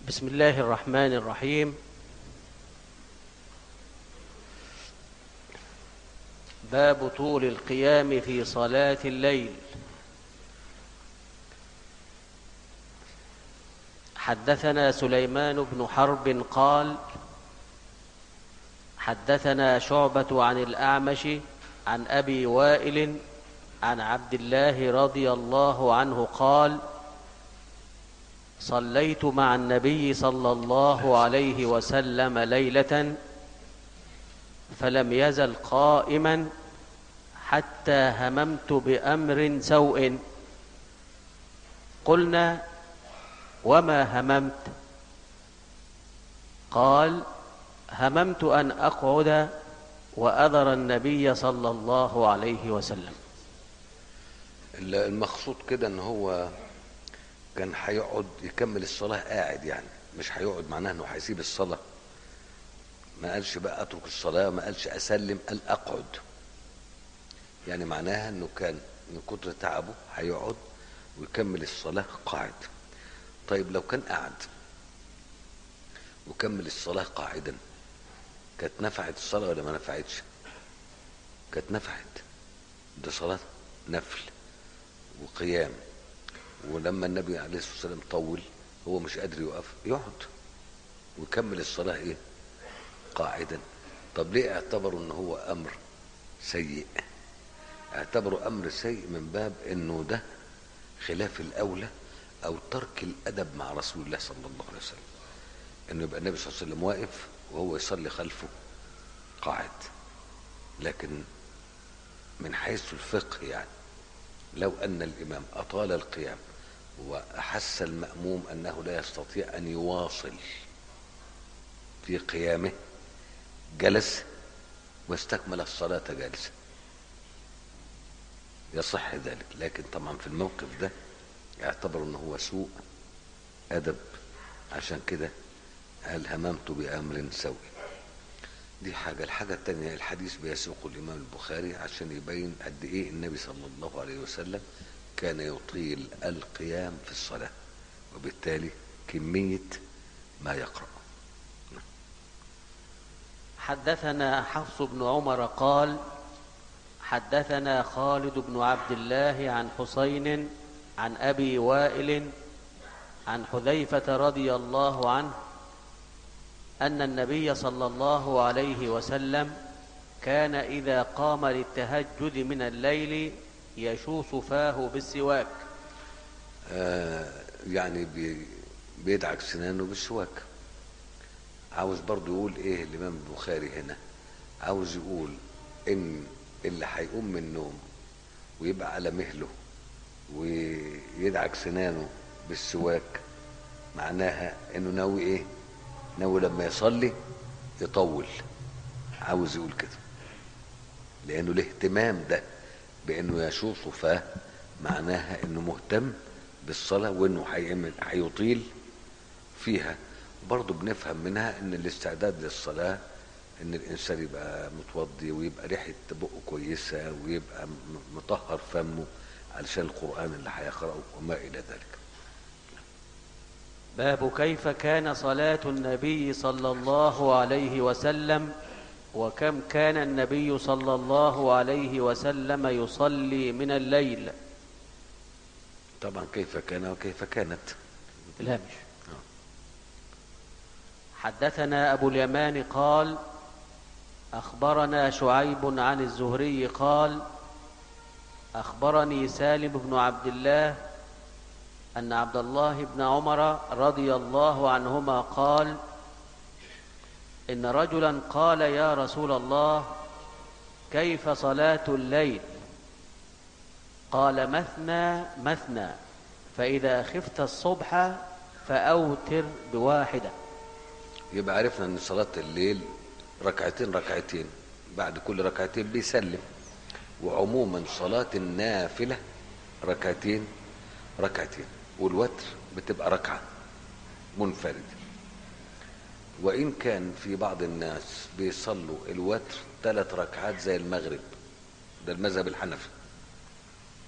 بسم الله الرحمن الرحيم باب طول القيام في صلاة الليل حدثنا سليمان بن حرب قال حدثنا شعبة عن الأعمش عن أبي وائل عن عبد الله رضي الله عنه قال صليت مع النبي صلى الله عليه وسلم ليلة فلم يزل قائما حتى هممت بأمر سوء قلنا وما هممت قال هممت أن أقعد وأذر النبي صلى الله عليه وسلم المقصود كده ان هو كان هيقعد يكمل الصلاة قاعد يعني مش هيقعد معناه انه هيسيب الصلاة ما قالش بقى اترك الصلاة ما قالش اسلم قال اقعد يعني معناها انه كان من كتر تعبه هيقعد ويكمل الصلاة قاعد طيب لو كان قعد وكمل الصلاة قاعدا كانت نفعت الصلاة ولا ما نفعتش كانت نفعت ده صلاة نفل وقيام ولما النبي عليه الصلاة والسلام طول هو مش قادر يقف يقعد ويكمل الصلاة ايه قاعدا طب ليه اعتبروا ان هو امر سيء اعتبروا امر سيء من باب انه ده خلاف الاولى او ترك الادب مع رسول الله صلى الله عليه وسلم انه يبقى النبي صلى الله عليه وسلم واقف وهو يصلي خلفه قاعد لكن من حيث الفقه يعني لو ان الامام اطال القيام واحس الماموم انه لا يستطيع ان يواصل في قيامه جلس واستكمل الصلاه جالسا يصح ذلك لكن طبعا في الموقف ده اعتبروا ان هو سوء ادب عشان كده قال هممت بامر سوي دي حاجة الحاجة التانية الحديث بيسوق الإمام البخاري عشان يبين قد إيه النبي صلى الله عليه وسلم كان يطيل القيام في الصلاة وبالتالي كمية ما يقرأ حدثنا حفص بن عمر قال حدثنا خالد بن عبد الله عن حسين عن أبي وائل عن حذيفة رضي الله عنه أن النبي صلى الله عليه وسلم كان إذا قام للتهجد من الليل يشوص فاه بالسواك آه يعني بي بيدعك سنانه بالسواك عاوز برضو يقول ايه الامام البخاري هنا عاوز يقول ان اللي هيقوم من النوم ويبقى على مهله ويدعك سنانه بالسواك معناها انه ناوي ايه ناوي لما يصلي يطول عاوز يقول كده لانه الاهتمام ده بانه يشوص فاه معناها انه مهتم بالصلاه وانه هيطيل فيها برضه بنفهم منها ان الاستعداد للصلاه ان الانسان يبقى متوضي ويبقى ريحه بقه كويسه ويبقى مطهر فمه علشان القران اللي هيقراه وما الى ذلك باب كيف كان صلاة النبي صلى الله عليه وسلم وكم كان النبي صلى الله عليه وسلم يصلي من الليل طبعا كيف كان وكيف كانت الهامش حدثنا أبو اليمان قال أخبرنا شعيب عن الزهري قال أخبرني سالم بن عبد الله أن عبد الله بن عمر رضي الله عنهما قال إن رجلا قال يا رسول الله كيف صلاة الليل قال مثنى مثنى فإذا خفت الصبح فأوتر بواحدة يبقى عرفنا ان صلاة الليل ركعتين ركعتين بعد كل ركعتين بيسلم وعموما صلاة النافلة ركعتين ركعتين والوتر بتبقى ركعة منفردة وإن كان في بعض الناس بيصلوا الوتر ثلاث ركعات زي المغرب ده المذهب الحنفي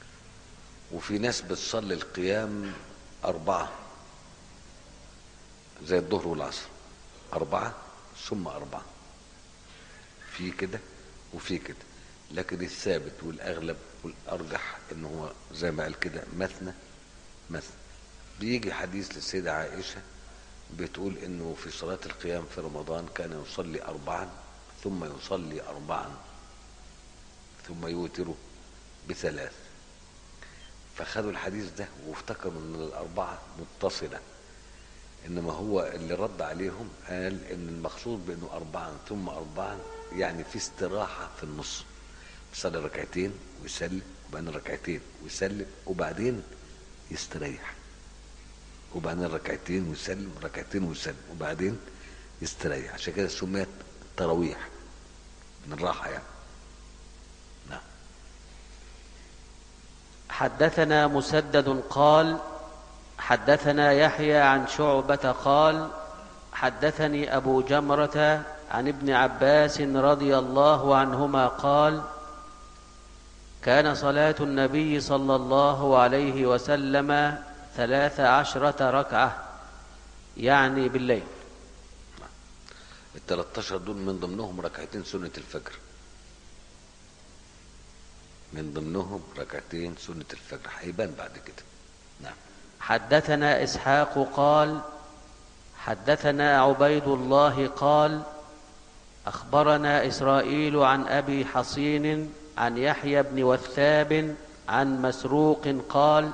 وفي ناس بتصلي القيام أربعة زي الظهر والعصر أربعة ثم أربعة في كده وفي كده لكن الثابت والأغلب والأرجح إن هو زي ما قال كده مثنى مثنى بيجي حديث للسيدة عائشة بتقول إنه في صلاة القيام في رمضان كان يصلي أربعا ثم يصلي أربعا ثم يوتر بثلاث فخدوا الحديث ده وافتكروا ان الاربعه متصله انما هو اللي رد عليهم قال ان المقصود بانه اربعا ثم اربعا يعني في استراحه في النص يصلي ركعتين ويسلم وبعدين ركعتين ويسلم وبعدين يستريح وبعدين ركعتين ويسلم ركعتين ويسلم وبعدين يستريح عشان كده سميت تراويح من الراحه يعني نعم حدثنا مسدد قال حدثنا يحيى عن شعبة قال حدثني أبو جمرة عن ابن عباس رضي الله عنهما قال كان صلاة النبي صلى الله عليه وسلم ثلاث عشرة ركعة يعني بالليل ال 13 دول من ضمنهم ركعتين سنة الفجر من ضمنهم ركعتين سنة الفجر هيبان بعد كده نعم حدثنا إسحاق قال حدثنا عبيد الله قال أخبرنا إسرائيل عن أبي حصين عن يحيى بن وثاب عن مسروق قال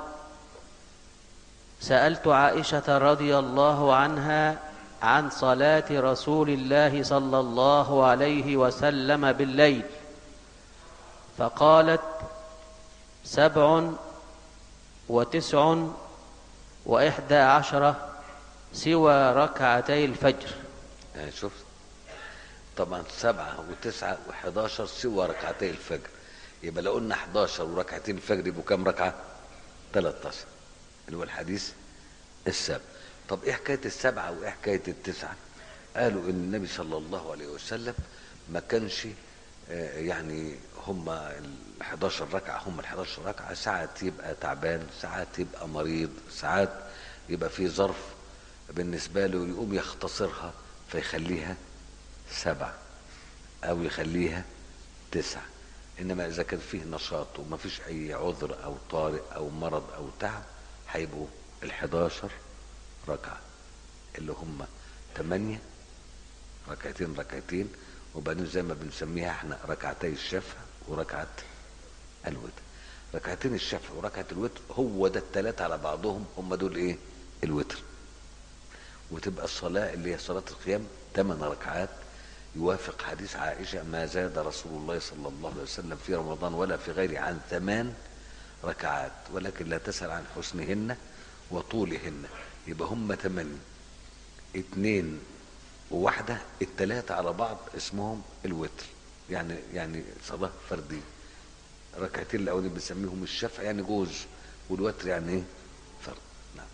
سألت عائشة رضي الله عنها عن صلاة رسول الله صلى الله عليه وسلم بالليل فقالت سبع وتسع وإحدى عشرة سوى ركعتي الفجر يعني شفت طبعا سبعة وتسعة وحداشر سوى ركعتي الفجر يبقى لو قلنا 11 وركعتين الفجر يبقوا كام ركعة؟ 13 اللي هو الحديث السابع طب ايه حكاية السبعة وايه حكاية التسعة؟ قالوا ان النبي صلى الله عليه وسلم ما كانش آه، يعني هم ال 11 ركعة هم ال 11 ركعة ساعات يبقى تعبان ساعات يبقى مريض ساعات يبقى في ظرف بالنسبة له يقوم يختصرها فيخليها سبعة أو يخليها تسعة إنما إذا كان فيه نشاط وما فيش أي عذر أو طارئ أو مرض أو تعب هيبقوا ال 11 ركعة اللي هم تمانية ركعتين ركعتين وبعدين زي ما بنسميها احنا ركعتي الشفع وركعة الوتر ركعتين الشفع وركعة الوتر هو ده التلاتة على بعضهم هم دول ايه الوتر وتبقى الصلاة اللي هي صلاة القيام ثمان ركعات يوافق حديث عائشة ما زاد رسول الله صلى الله عليه وسلم في رمضان ولا في غيره عن ثمان ركعات ولكن لا تسأل عن حسنهن وطولهن يبقى هم ثمانية اتنين وواحدة التلاتة على بعض اسمهم الوتر يعني يعني صلاة فردية ركعتين الأولين بنسميهم الشفع يعني جوز والوتر يعني ايه فرد نعم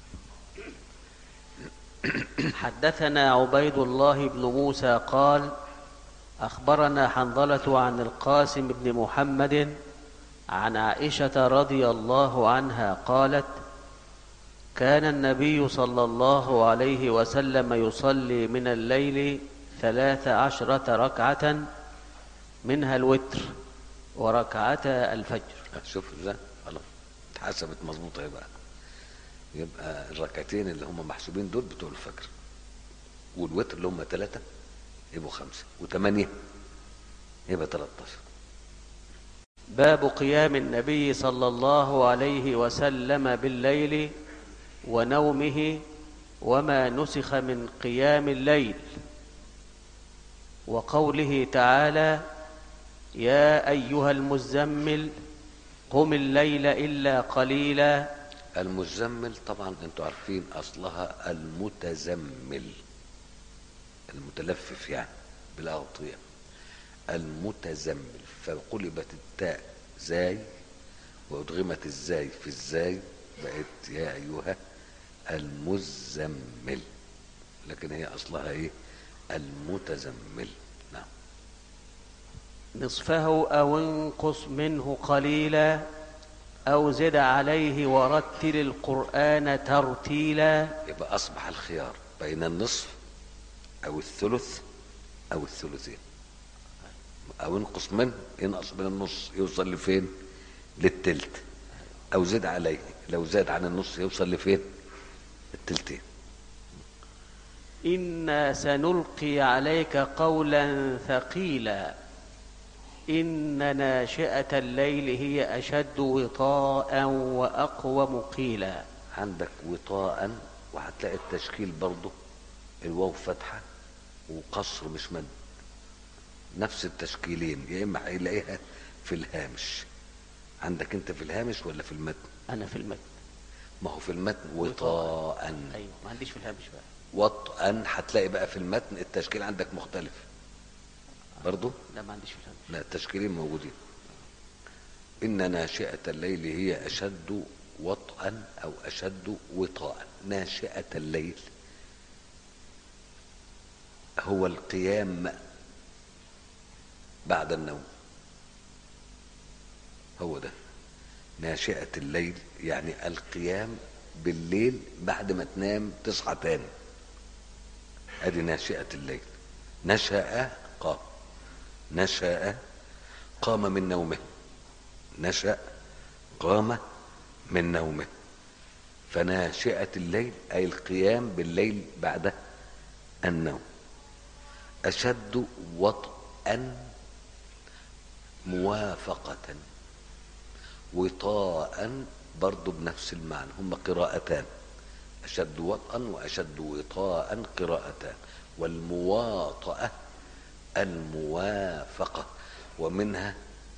حدثنا عبيد الله بن موسى قال اخبرنا حنظله عن القاسم بن محمد عن عائشه رضي الله عنها قالت كان النبي صلى الله عليه وسلم يصلي من الليل ثلاث عشره ركعه منها الوتر وركعتا الفجر شوف ازاي خلاص اتحسبت مظبوطة يبقى يبقى الركعتين اللي هم محسوبين دول بتوع الفجر والوتر اللي هم ثلاثة يبقوا خمسة وثمانية يبقى 13 باب قيام النبي صلى الله عليه وسلم بالليل ونومه وما نسخ من قيام الليل وقوله تعالى يا ايها المزمل قم الليل الا قليلا المزمل طبعا انتوا عارفين اصلها المتزمل المتلفف يعني بالاغطية المتزمل فقلبت التاء زاي وادغمت الزاي في الزاي بقت يا ايها المزمل لكن هي اصلها ايه المتزمل نعم نصفه او انقص منه قليلا او زد عليه ورتل القران ترتيلا يبقى اصبح الخيار بين النصف او الثلث او الثلثين او ينقص منه ينقص من النص يوصل لفين للتلت او زد عليه لو زاد عن النص يوصل لفين التلتين إنا سنلقي عليك قولا ثقيلا إن ناشئة الليل هي أشد وطاء وأقوم قيلا عندك وطاء وهتلاقي التشكيل برضه الواو فتحة وقصر مش مد نفس التشكيلين يا اما هيلاقيها في الهامش عندك انت في الهامش ولا في المتن أنا في المتن ما هو في المتن وطاء أيوة ما عنديش في الهامش بقى وطئا هتلاقي بقى في المتن التشكيل عندك مختلف برضو لا ما عنديش في الهامش لا التشكيلين موجودين إن ناشئة الليل هي أشد وطئا أو أشد وطاء ناشئة الليل هو القيام بعد النوم هو ده ناشئة الليل يعني القيام بالليل بعد ما تنام تصحى تاني ادي ناشئة الليل نشأ قام نشأ قام من نومه نشأ قام من نومه فناشئة الليل أي القيام بالليل بعد النوم أشد وطئا موافقة وطاء برضو بنفس المعنى هم قراءتان أشد وطئا وأشد وطاء قراءتان والمواطأة الموافقة ومنها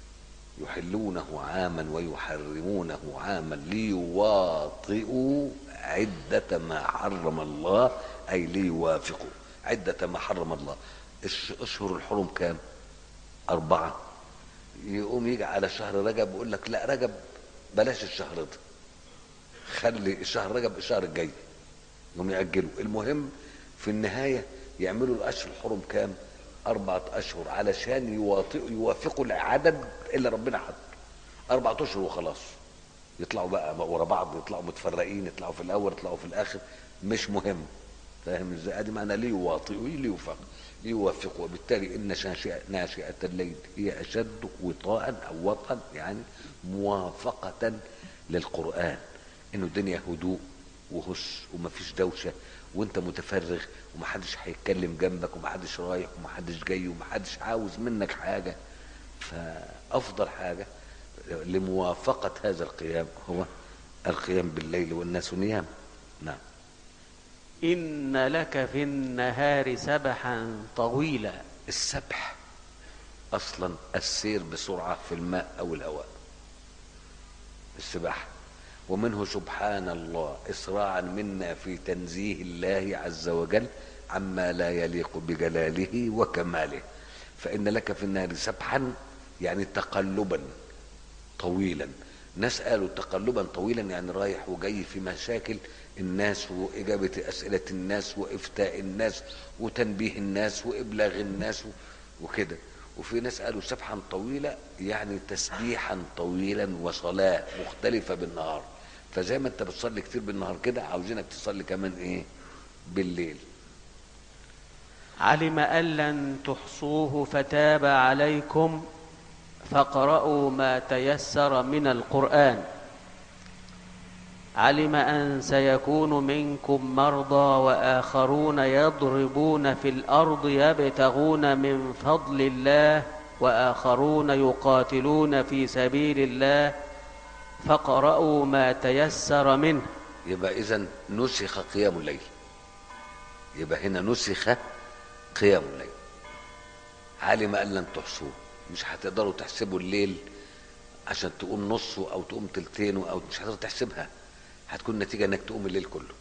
يحلونه عاما ويحرمونه عاما ليواطئوا عدة ما حرم الله أي ليوافقوا عدة ما حرم الله الش- أشهر الحرم كام أربعة يقوم يجي على شهر رجب ويقول لك لا رجب بلاش الشهر ده خلي الشهر رجب الشهر الجاي يقوم يأجلوا المهم في النهاية يعملوا الأشهر الحرم كام أربعة أشهر علشان يواطئوا يوافقوا العدد اللي ربنا حط أربعة أشهر وخلاص يطلعوا بقى ورا بعض يطلعوا متفرقين يطلعوا في الأول يطلعوا في الآخر مش مهم فاهم ازاي؟ ادي معنى ليواطئوا ليوافقوا ليوافقوا وبالتالي ان ناشئة, ناشئة الليل هي اشد وطاء او وطئا يعني موافقة للقرآن انه الدنيا هدوء وهس ومفيش دوشة وانت متفرغ ومحدش هيتكلم جنبك ومحدش رايح ومحدش جاي ومحدش عاوز منك حاجة فافضل حاجة لموافقة هذا القيام هو القيام بالليل والناس نيام نعم إن لك في النهار سبحا طويلا السبح اصلا السير بسرعه في الماء او الهواء السباحه ومنه سبحان الله اسراعا منا في تنزيه الله عز وجل عما لا يليق بجلاله وكماله فان لك في النهار سبحا يعني تقلبا طويلا ناس قالوا تقلبا طويلا يعني رايح وجاي في مشاكل الناس وإجابة أسئلة الناس وإفتاء الناس وتنبيه الناس وإبلاغ الناس و- وكده وفي ناس قالوا سبحا طويلة يعني تسبيحا طويلا وصلاة مختلفة بالنهار فزي ما انت بتصلي كتير بالنهار كده عاوزينك تصلي كمان ايه بالليل علم أن لن تحصوه فتاب عليكم فاقرأوا ما تيسر من القرآن علم أن سيكون منكم مرضى وآخرون يضربون في الأرض يبتغون من فضل الله وآخرون يقاتلون في سبيل الله فاقرأوا ما تيسر منه يبقى اذا نسخ قيام الليل يبقى هنا نسخ قيام الليل علم ان لن تحصوه مش هتقدروا تحسبوا الليل عشان تقوم نصه او تقوم تلتينه او مش هتقدر تحسبها هتكون النتيجه انك تقوم الليل كله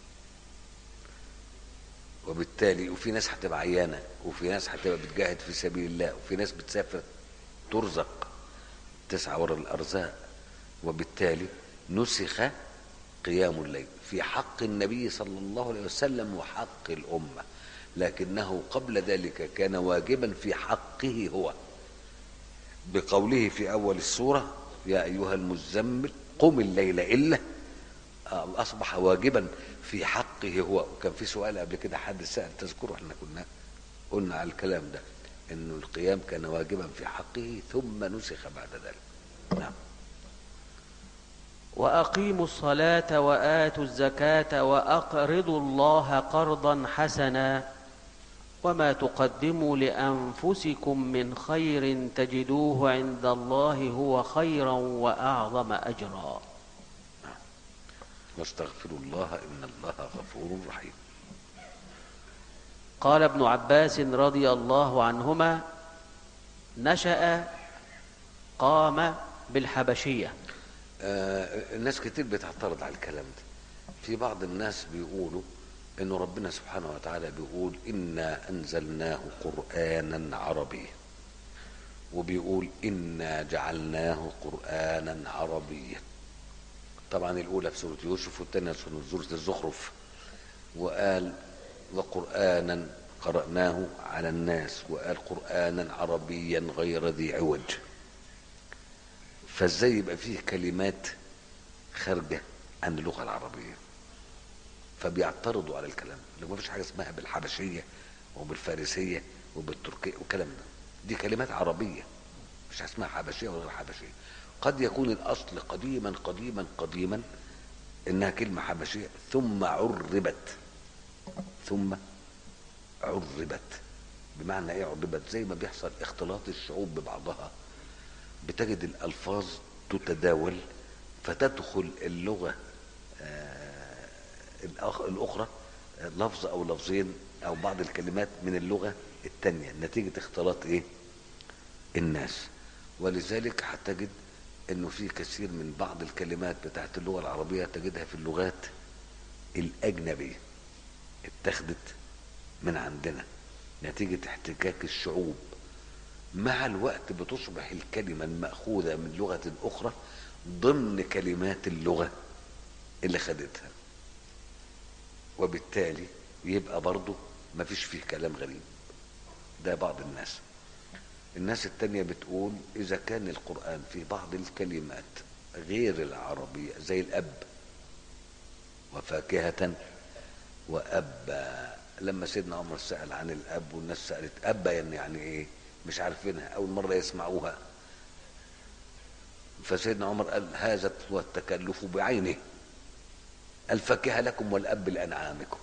وبالتالي وفي ناس هتبقى عيانه وفي ناس هتبقى بتجاهد في سبيل الله وفي ناس بتسافر ترزق تسعى ورا الارزاق وبالتالي نسخ قيام الليل في حق النبي صلى الله عليه وسلم وحق الامه لكنه قبل ذلك كان واجبا في حقه هو بقوله في اول السوره يا ايها المزمل قم الليل الا آه، اصبح واجبا في حقه هو وكان في سؤال قبل كده حد سأل تذكروا احنا كنا قلنا على الكلام ده انه القيام كان واجبا في حقه ثم نسخ بعد ذلك نعم وأقيموا الصلاة وآتوا الزكاة وأقرضوا الله قرضا حسنا وما تقدموا لأنفسكم من خير تجدوه عند الله هو خيرا وأعظم أجرا واستغفروا الله ان الله غفور رحيم قال ابن عباس رضي الله عنهما نشأ قام بالحبشية آه الناس كتير بتعترض على الكلام ده في بعض الناس بيقولوا انه ربنا سبحانه وتعالى بيقول انا انزلناه قرانا عربيا وبيقول انا جعلناه قرانا عربيا طبعا الاولى في سوره يوسف والثانيه في سوره الزخرف وقال وقرانا قراناه على الناس وقال قرانا عربيا غير ذي عوج فازاي يبقى فيه كلمات خارجه عن اللغه العربيه فبيعترضوا على الكلام لو ما فيش حاجه اسمها بالحبشيه وبالفارسيه وبالتركيه والكلام ده دي كلمات عربيه مش حاجه اسمها حبشيه ولا غير حبشيه قد يكون الاصل قديما قديما قديما انها كلمه حبشيه ثم عربت ثم عربت بمعنى ايه عربت زي ما بيحصل اختلاط الشعوب ببعضها بتجد الالفاظ تتداول فتدخل اللغه آه الأخ- الاخرى آه، لفظ او لفظين او بعض الكلمات من اللغه الثانيه نتيجه اختلاط ايه الناس ولذلك هتجد انه في كثير من بعض الكلمات بتاعت اللغه العربيه تجدها في اللغات الاجنبيه اتخذت من عندنا نتيجه احتكاك الشعوب مع الوقت بتصبح الكلمه الماخوذه من لغه اخرى ضمن كلمات اللغه اللي خدتها وبالتالي يبقى برضه ما فيش فيه كلام غريب ده بعض الناس الناس التانية بتقول إذا كان القرآن في بعض الكلمات غير العربية زي الأب وفاكهة وأبا لما سيدنا عمر سأل عن الأب والناس سألت أبا يعني, يعني إيه مش عارفينها أول مرة يسمعوها فسيدنا عمر قال هذا هو التكلف بعينه الفاكهة لكم والأب لأنعامكم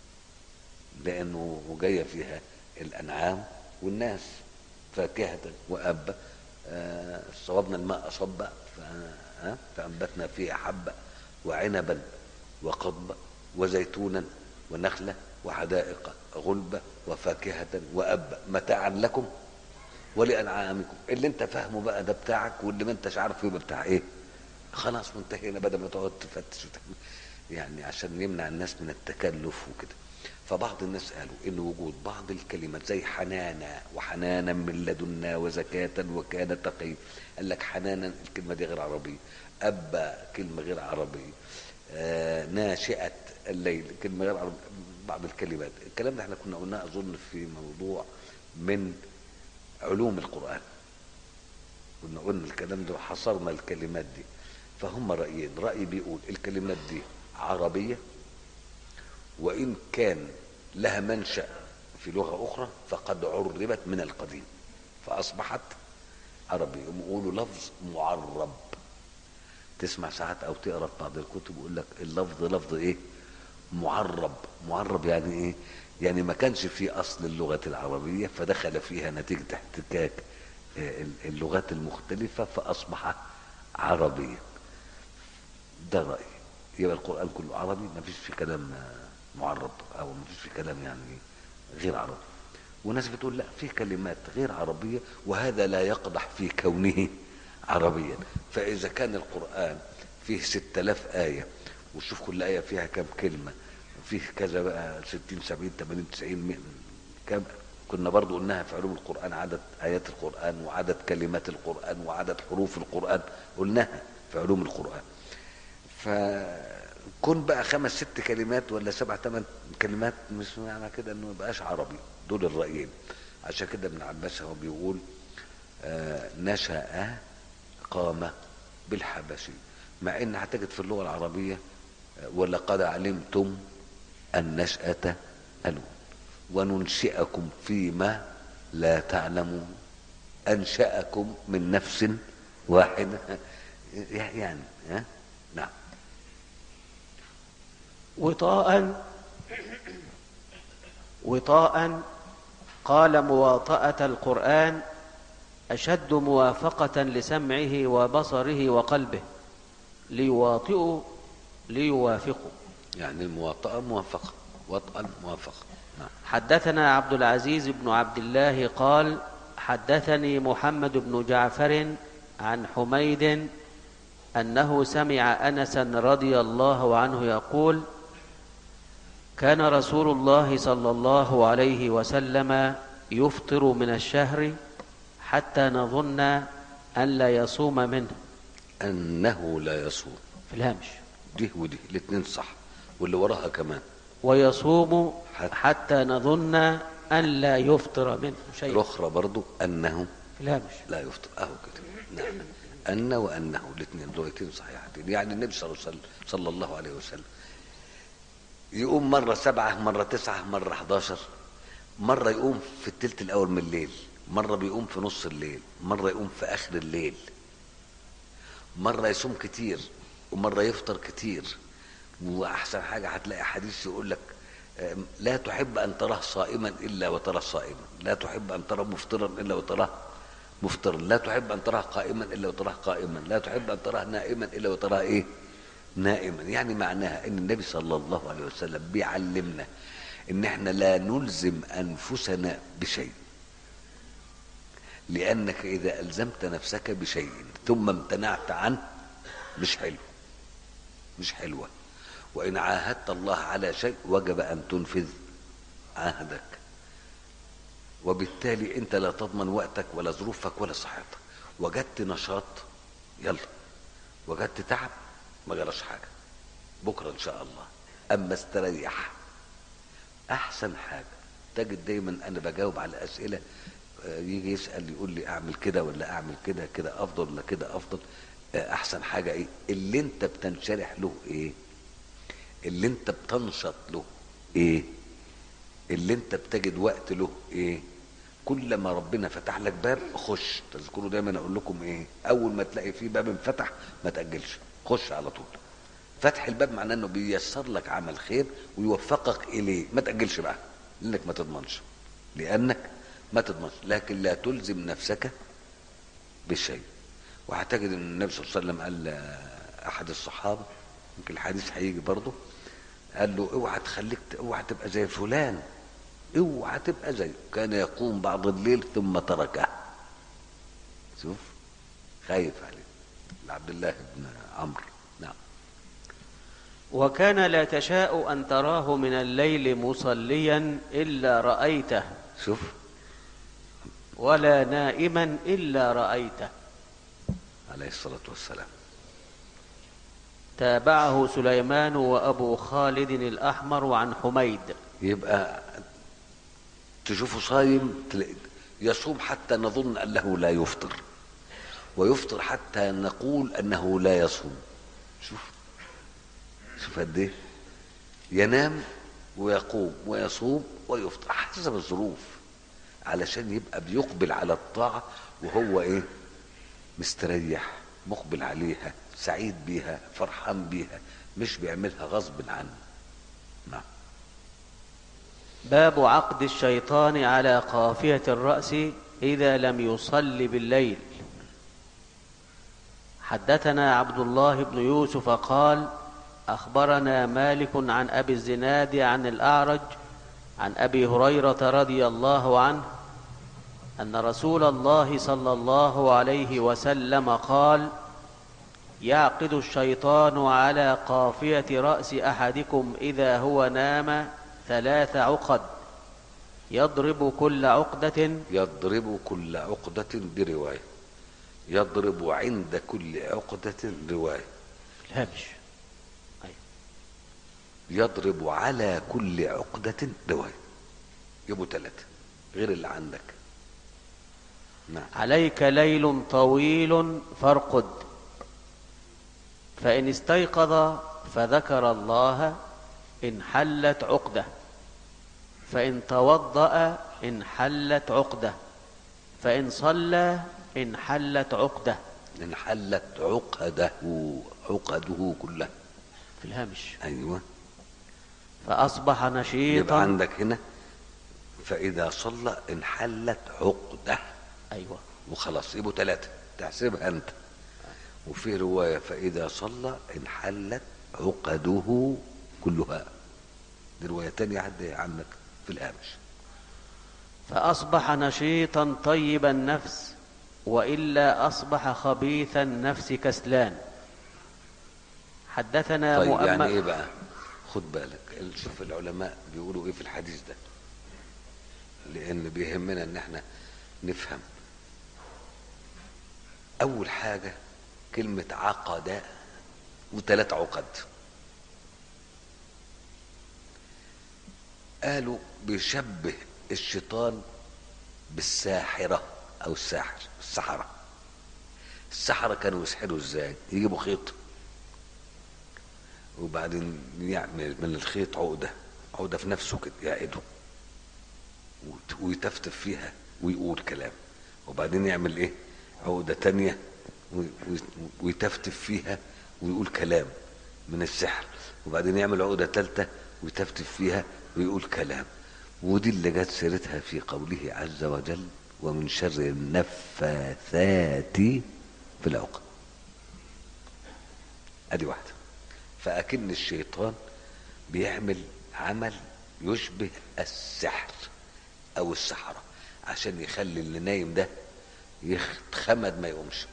لأنه جاية فيها الأنعام والناس فاكهة وأب آه، صوبنا الماء صبا ف- آه، فأنبتنا فيها حبة وعنبا وقضبا وزيتونا ونخلة وحدائق غلبة وفاكهة وأب متاعا لكم ولأنعامكم اللي انت فاهمه بقى ده بتاعك واللي ما انتش عارفه يبقى بتاع ايه خلاص منتهينا بدل ما تقعد تفتش وتعمل يعني عشان يمنع الناس من التكلف وكده فبعض الناس قالوا ان وجود بعض الكلمات زي حنانا وحنانا من لدنا وزكاة وكان تقي قال لك حنانا الكلمة دي غير عربية أبا كلمة غير عربية آه ناشئة الليل كلمة غير عربية بعض الكلمات الكلام ده احنا كنا قلناه أظن في موضوع من علوم القرآن كنا قلنا الكلام ده وحصرنا الكلمات دي فهم رأيين رأي بيقول الكلمات دي عربية وإن كان لها منشأ في لغة أخرى فقد عربت من القديم فأصبحت عربي يقولوا لفظ معرب تسمع ساعات أو تقرأ في بعض الكتب يقول لك اللفظ لفظ إيه معرب معرب يعني إيه يعني ما كانش في أصل اللغة العربية فدخل فيها نتيجة احتكاك آه، اللغات المختلفة فأصبح عربيا ده رأيي يبقى القرآن كله عربي ما فيش في كلام آه، معرب أو ما فيش في كلام يعني غير عربي وناس بتقول لا في كلمات غير عربية وهذا لا يقدح في كونه عربيا فإذا كان القرآن فيه ستة آلاف آية وشوف كل آية فيها كم كلمة فيه كذا بقى ستين سبعين تمانين تسعين مئة كم كنا برضو قلناها في علوم القرآن عدد آيات القرآن وعدد كلمات القرآن وعدد حروف القرآن قلناها في علوم القرآن فكون بقى خمس ست كلمات ولا سبع ثمان كلمات مش معنى كده انه ما بقاش عربي دول الرأيين عشان كده ابن عباس هو بيقول آه نشأ قام بالحبشي مع ان هتجد في اللغة العربية آه، ولقد علمتم النشأة الأولى وننشئكم فيما لا تعلمون أنشأكم من نفس واحدة يعني ها؟ نعم وطاء وطاء قال مواطأة القرآن أشد موافقة لسمعه وبصره وقلبه ليواطئوا ليوافقوا يعني المواطأة موافقة وطأ موافقة نعم حدثنا عبد العزيز بن عبد الله قال حدثني محمد بن جعفر عن حميد انه سمع انسا رضي الله عنه يقول كان رسول الله صلى الله عليه وسلم يفطر من الشهر حتى نظن ان لا يصوم منه أنه لا يصوم في الهامش دي ودي الاثنين صح واللي وراها كمان ويصوم حتى- حتى نظن ان لا يفطر منه شيء الأخرى برضو أنه في الهامش لا يفطر أهو كده نعم أن وأنه الاثنين روايتين صحيحتين يعني النبي صلى الله عليه وسلم صلى الله عليه وسلم يقوم مرة سبعة مرة تسعة مرة 11 مرة يقوم في التلت الأول من الليل مرة بيقوم في نص الليل مرة يقوم في آخر الليل مرة يصوم كتير ومرة يفطر كتير وأحسن حاجة هتلاقي حديث يقول لك آم، لا تحب أن تراه صائما إلا وتراه صائما لا تحب أن تراه مفطرا إلا وتراه مفطرا لا تحب أن تراه قائما إلا وتراه قائما لا تحب أن تراه نائما إلا وتراه إيه نائما يعني معناها ان النبي صلى الله عليه وسلم بيعلمنا ان احنا لا نلزم انفسنا بشيء لانك اذا الزمت نفسك بشيء ثم امتنعت عنه مش حلو مش حلوه وان عاهدت الله على شيء وجب ان تنفذ عهدك وبالتالي انت لا تضمن وقتك ولا ظروفك ولا صحتك وجدت نشاط يلا وجدت تعب ما جراش حاجه بكره ان شاء الله اما استريح احسن حاجه تجد دايما انا بجاوب على اسئله آه، يجي يسال يقول لي اعمل كده ولا اعمل كده كده افضل ولا كده افضل آه، احسن حاجه ايه اللي انت بتنشرح له ايه اللي انت بتنشط له ايه اللي انت بتجد وقت له ايه كلما ربنا فتح لك باب خش تذكروا دايما اقول لكم ايه اول ما تلاقي فيه باب انفتح ما تاجلش خش على طول فتح الباب معناه انه بييسر لك عمل خير ويوفقك اليه ما تاجلش بقى لانك ما تضمنش لانك ما تضمنش لكن لا تلزم نفسك بالشيء وهتجد ان النبي صلى الله عليه وسلم قال لاحد الصحابه يمكن الحديث هيجي برضه قال له اوعى تخليك اوعى تبقى زي فلان اوعى تبقى زيه كان يقوم بعض الليل ثم تركه شوف خايف عليه لعبد الله بن عمرو نعم وكان لا تشاء أن تراه من الليل مصليا إلا رأيته شوف ولا نائما إلا رأيته عليه الصلاة والسلام تابعه سليمان وأبو خالد الأحمر عن حميد يبقى تشوفه صايم تلاقي يصوم حتى نظن انه لا يفطر ويفطر حتى نقول انه لا يصوم شوف شوف قد ايه ينام ويقوم ويصوم ويفطر حسب الظروف علشان يبقى بيقبل على الطاعة وهو ايه مستريح مقبل عليها سعيد بيها فرحان بيها مش بيعملها غصب عنه نعم باب عقد الشيطان على قافية الرأس إذا لم يصل بالليل حدثنا عبد الله بن يوسف قال أخبرنا مالك عن أبي الزناد عن الأعرج عن أبي هريرة رضي الله عنه أن رسول الله صلى الله عليه وسلم قال يعقد الشيطان على قافية رأس أحدكم إذا هو نام ثلاث عقد يضرب كل عقدة يضرب كل عقدة برواية يضرب عند كل عقدة رواية الهمش أيوة. يضرب على كل عقدة رواية يبقوا ثلاثة غير اللي عندك نعم عليك ليل طويل فارقد فإن استيقظ فذكر الله انحلت عقدة فإن توضأ انحلت عقدة فإن صلى انحلت عقدة انحلت عقده عقده كلها في الهامش ايوه فأصبح يبقى نشيطا عندك هنا فاذا صلى انحلت عقده أيوة وخلاص يبقوا ثلاثه تحسبها انت وفي روايه فاذا صلى انحلت عقده كلها دي روايه تانية عندي عندك في الهامش فأصبح نشيطا طيب النفس وإلا أصبح خبيث النفس كسلان حدثنا طيب مؤمل يعني ايه بقى خد بالك شوف العلماء بيقولوا ايه في الحديث ده لان بيهمنا ان احنا نفهم اول حاجة كلمة عقد وثلاث عقد قالوا بيشبه الشيطان بالساحرة او الساحر السحرة السحرة كانوا يسحروا ازاي يجيبوا خيط وبعدين يعمل من الخيط عقدة عقدة في نفسه كده يعقده وت- ويتفتف فيها ويقول كلام وبعدين يعمل ايه عقدة تانية وي- وي- ويتفتف فيها ويقول كلام من السحر وبعدين يعمل عقدة تالتة ويتفتف فيها ويقول كلام ودي اللي جت سيرتها في قوله عز وجل ومن شر النفاثات في العقد ادي واحده فأكن الشيطان بيعمل عمل يشبه السحر أو السحرة عشان يخلي اللي نايم ده يتخمد ما يقومش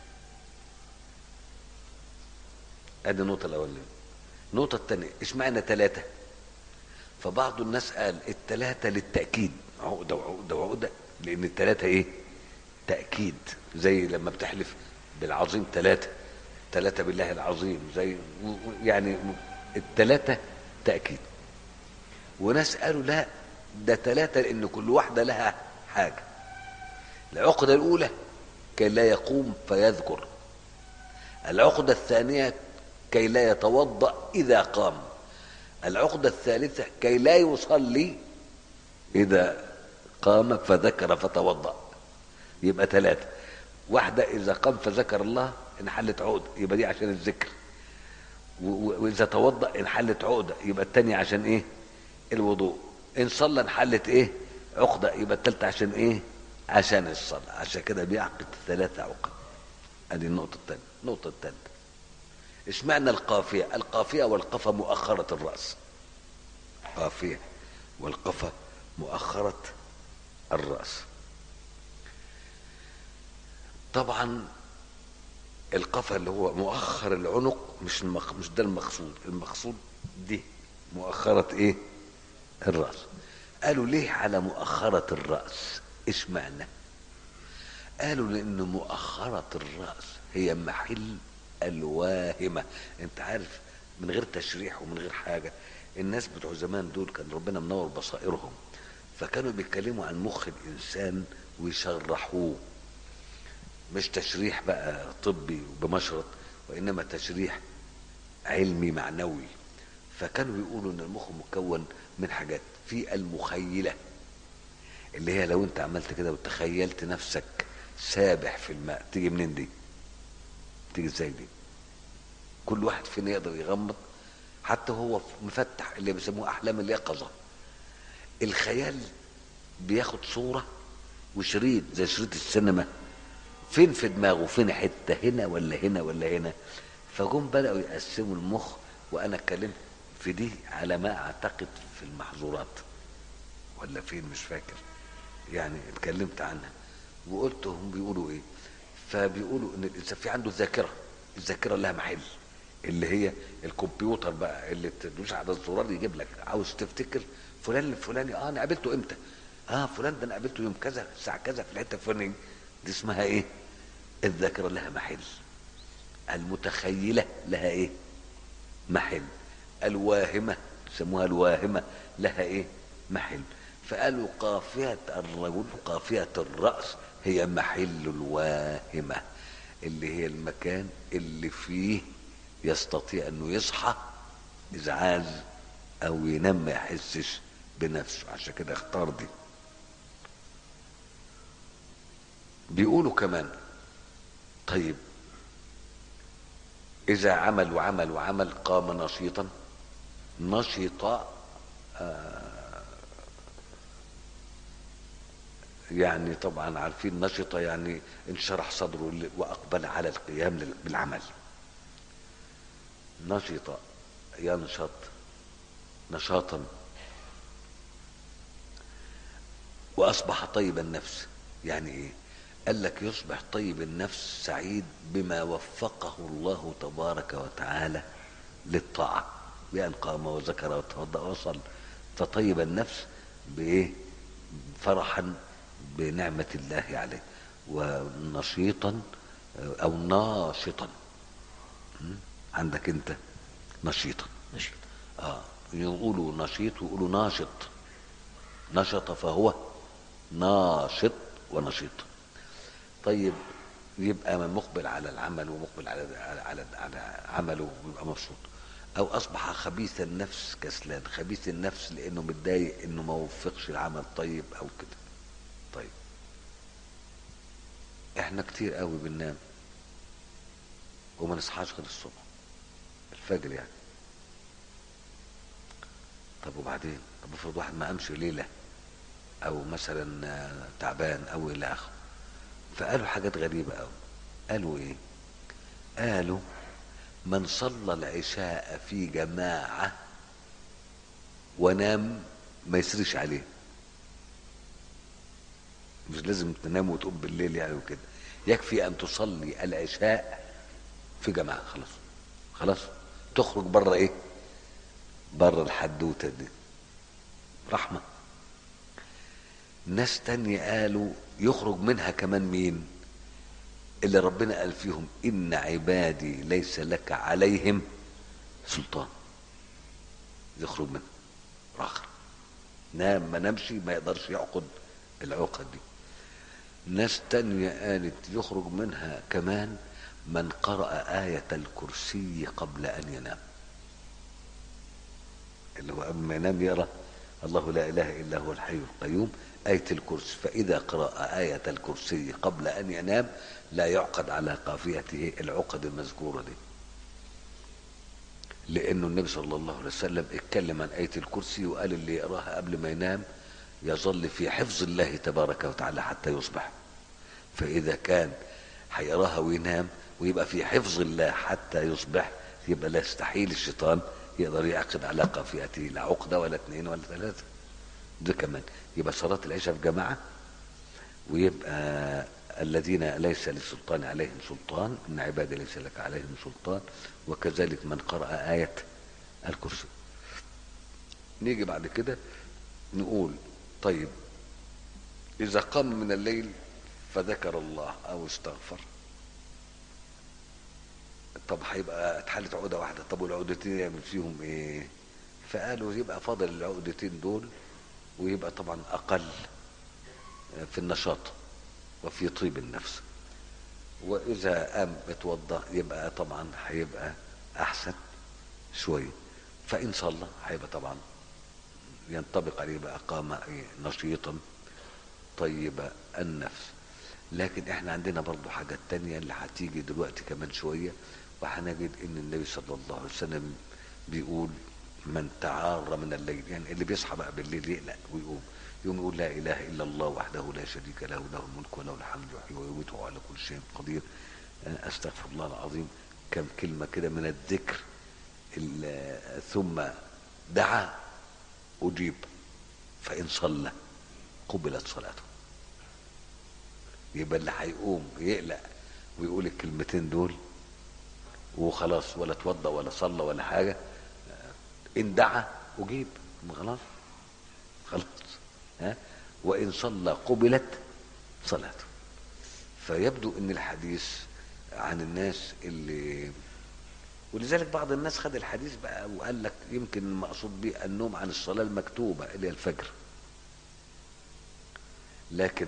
ادي النقطة الأولانية النقطة الثانية اشمعنى ثلاثة فبعض الناس قال الثلاثة للتأكيد عقدة وعقدة وعقدة لأن الثلاثة إيه؟ تأكيد زي لما بتحلف بالعظيم ثلاثة ثلاثة بالله العظيم زي و- و- يعني الثلاثة تأكيد وناس قالوا لا ده ثلاثة لأن كل واحدة لها حاجة العقدة الأولى كي لا يقوم فيذكر العقدة الثانية كي لا يتوضأ إذا قام العقدة الثالثة كي لا يصلي إذا قام فذكر فتوضأ يبقى ثلاثة واحدة إذا قام فذكر الله انحلت عقدة يبقى دي عشان الذكر و- و- وإذا توضأ انحلت عقدة يبقى التانية عشان إيه؟ الوضوء إن صلى انحلت إيه؟ عقدة يبقى التالتة عشان إيه؟ عشان الصلاة عشان كده بيعقد ثلاثة عقد ادي النقطة الثانية النقطة الثالثة اشمعنى القافية القافية والقفا مؤخرة الرأس قافية والقفا مؤخرة الرأس طبعا القفا اللي هو مؤخر العنق مش المخ... مش ده المقصود المقصود دي مؤخرة ايه الرأس قالوا ليه على مؤخرة الرأس ايش معنى قالوا لان مؤخرة الرأس هي محل الواهمة انت عارف من غير تشريح ومن غير حاجة الناس بتوع زمان دول كان ربنا منور بصائرهم فكانوا بيتكلموا عن مخ الانسان ويشرحوه مش تشريح بقى طبي بمشرط وانما تشريح علمي معنوي فكانوا بيقولوا ان المخ مكون من حاجات في المخيله اللي هي لو انت عملت كده وتخيلت نفسك سابح في الماء تيجي منين دي تيجي ازاي دي كل واحد فينا يقدر يغمض حتى هو مفتح اللي بيسموه احلام اليقظه الخيال بياخد صوره وشريط زي شريط السينما فين في دماغه فين حته هنا ولا هنا ولا هنا فجم بداوا يقسموا المخ وانا اتكلمت في دي على ما اعتقد في المحظورات ولا فين مش فاكر يعني اتكلمت عنها وقلت هم بيقولوا ايه فبيقولوا ان الانسان في عنده ذاكره الذاكره لها محل اللي هي الكمبيوتر بقى اللي تدوس على الزرار يجيب لك عاوز تفتكر فلان الفلاني اه انا قابلته امتى اه فلان ده انا قابلته يوم كذا الساعه كذا في الحته الفلانيه دي اسمها ايه الذاكره لها محل المتخيله لها ايه محل الواهمه يسموها الواهمه لها ايه محل فقالوا قافيه الرجل قافيه الراس هي محل الواهمه اللي هي المكان اللي فيه يستطيع انه يصحى اذا عاز او ينام ما يحسش بنفسه عشان كده اختار دي بيقولوا كمان طيب اذا عمل وعمل وعمل قام نشيطا نشط آه، يعني طبعا عارفين نشط يعني انشرح صدره واقبل على القيام لل- بالعمل نشط ينشط نشاطا واصبح طيب النفس يعني ايه قال لك يصبح طيب النفس سعيد بما وفقه الله تبارك وتعالى للطاعه بان قام وذكر وتوضا وصل فطيب النفس بايه فرحا بنعمه الله عليه ونشيطا او ناشطا م? عندك انت نشيطا نشيط اه يقولوا نشيط ويقولوا ناشط نشط فهو ناشط ونشيط طيب يبقى من مقبل على العمل ومقبل على على على, على عمله ويبقى مبسوط او اصبح خبيث النفس كسلان خبيث النفس لانه متضايق انه ما وفقش العمل طيب او كده طيب احنا كتير قوي بننام وما نصحاش غير الصبح الفجر يعني طب وبعدين طب افرض واحد ما قامش ليله او مثلا آه، تعبان او الى اخره فقالوا حاجات غريبه قوي قالوا ايه قالوا من صلى العشاء في جماعه ونام ما يسرش عليه مش لازم تنام وتقوم بالليل يعني وكده يكفي ان تصلي العشاء في جماعه خلاص خلاص تخرج بره ايه بره الحدوته دي رحمه ناس تانية قالوا يخرج منها كمان مين اللي ربنا قال فيهم ان عبادي ليس لك عليهم سلطان يخرج منها راخر نام ما نمشي ما يقدرش يعقد العقد دي ناس تانية قالت يخرج منها كمان من قرأ آية الكرسي قبل أن ينام اللي هو قبل ما ينام يقرأ الله لا إله إلا هو الحي القيوم آية الكرسي فإذا قرأ آية الكرسي قبل أن ينام لا يعقد على قافيته العقد المذكورة دي لأنه النبي صلى الله عليه وسلم اتكلم عن آية الكرسي وقال اللي يقراها قبل ما ينام يظل في حفظ الله تبارك وتعالى حتى يصبح فإذا كان هيقراها وينام ويبقى في حفظ الله حتى يصبح يبقى لا يستحيل الشيطان يقدر يعقد على قافيته لا عقدة ولا اثنين ولا ثلاثة ده كمان يبقى صلاة العشاء في جماعة ويبقى الذين ليس للسلطان عليهم سلطان ان عبادي ليس لك عليهم سلطان وكذلك من قرأ آية الكرسي نيجي بعد كده نقول طيب إذا قام من الليل فذكر الله أو استغفر طب هيبقى اتحلت عقدة واحدة طب والعقدتين يعمل فيهم ايه فقالوا يبقى فاضل العقدتين دول ويبقى طبعا أقل في النشاط وفي طيب النفس وإذا قام اتوضأ يبقى طبعا هيبقى أحسن شوية فإن صلى هيبقى طبعا ينطبق عليه بقى قام إيه؟ نشيطا طيب النفس لكن احنا عندنا برضو حاجات تانية اللي هتيجي دلوقتي كمان شوية وهنجد ان النبي صلى الله عليه وسلم بيقول من تعار من الليل يعني اللي بيصحى بقى بالليل يقلق ويقوم يقوم يقول لا اله الا الله وحده لا شريك له له الملك وله الحمد يحيي ويميت وهو على كل شيء قدير استغفر الله العظيم كم كلمه كده من الذكر ال- ثم دعا اجيب فان صلى قبلت صلاته يبقى اللي هيقوم يقلق ويقول الكلمتين دول وخلاص ولا اتوضى ولا صلى ولا حاجه ان دعا اجيب خلاص خلاص ها وان صلى قبلت صلاته فيبدو ان الحديث عن الناس اللي ولذلك بعض الناس خد الحديث بقى وقال لك يمكن المقصود به النوم عن الصلاه المكتوبه اللي هي الفجر لكن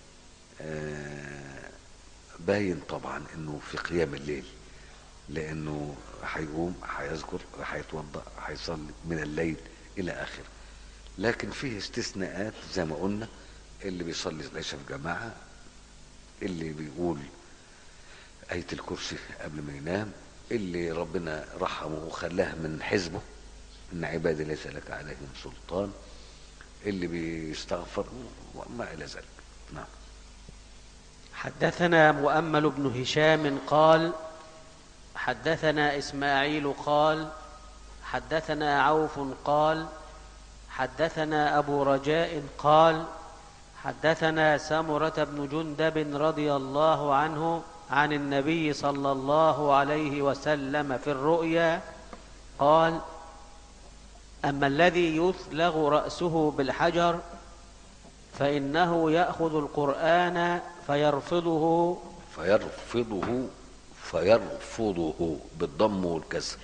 آه باين طبعا انه في قيام الليل لانه هيقوم هيذكر هيتوضا هيصلي من الليل الى اخره لكن فيه استثناءات زي ما قلنا اللي بيصلي العشاء في جماعه اللي بيقول آية الكرسي قبل ما ينام اللي ربنا رحمه وخلاه من حزبه إن عبادي ليس لك عليهم سلطان اللي بيستغفر وما إلى ذلك نعم حدثنا مؤمل بن هشام قال حدثنا اسماعيل قال حدثنا عوف قال حدثنا ابو رجاء قال حدثنا سمره بن جندب رضي الله عنه عن النبي صلى الله عليه وسلم في الرؤيا قال اما الذي يثلغ راسه بالحجر فانه ياخذ القران فيرفضه فيرفضه فيرفضه بالضم والكسر